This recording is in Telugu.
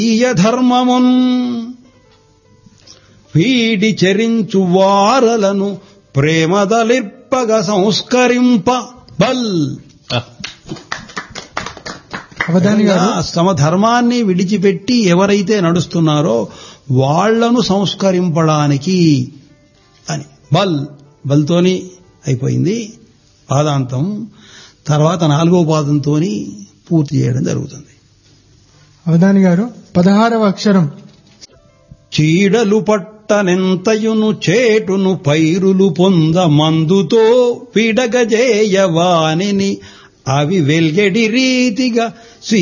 ఈయ ధర్మమున్ వీడి చెరించు వారలను ప్రేమదలిర్పగ సంస్కరింప బల్ అవధాని గారు తమ ధర్మాన్ని విడిచిపెట్టి ఎవరైతే నడుస్తున్నారో వాళ్లను సంస్కరింపడానికి అని బల్ బల్తోని అయిపోయింది పాదాంతం తర్వాత నాలుగో పాదంతో పూర్తి చేయడం జరుగుతుంది అవధాని గారు పదహారవ అక్షరం చీడలు పట్టనెంతయును చేటును పైరులు పొంద మందుతో విడగజేయవానిని అవి వెల్గెడి రీతిగా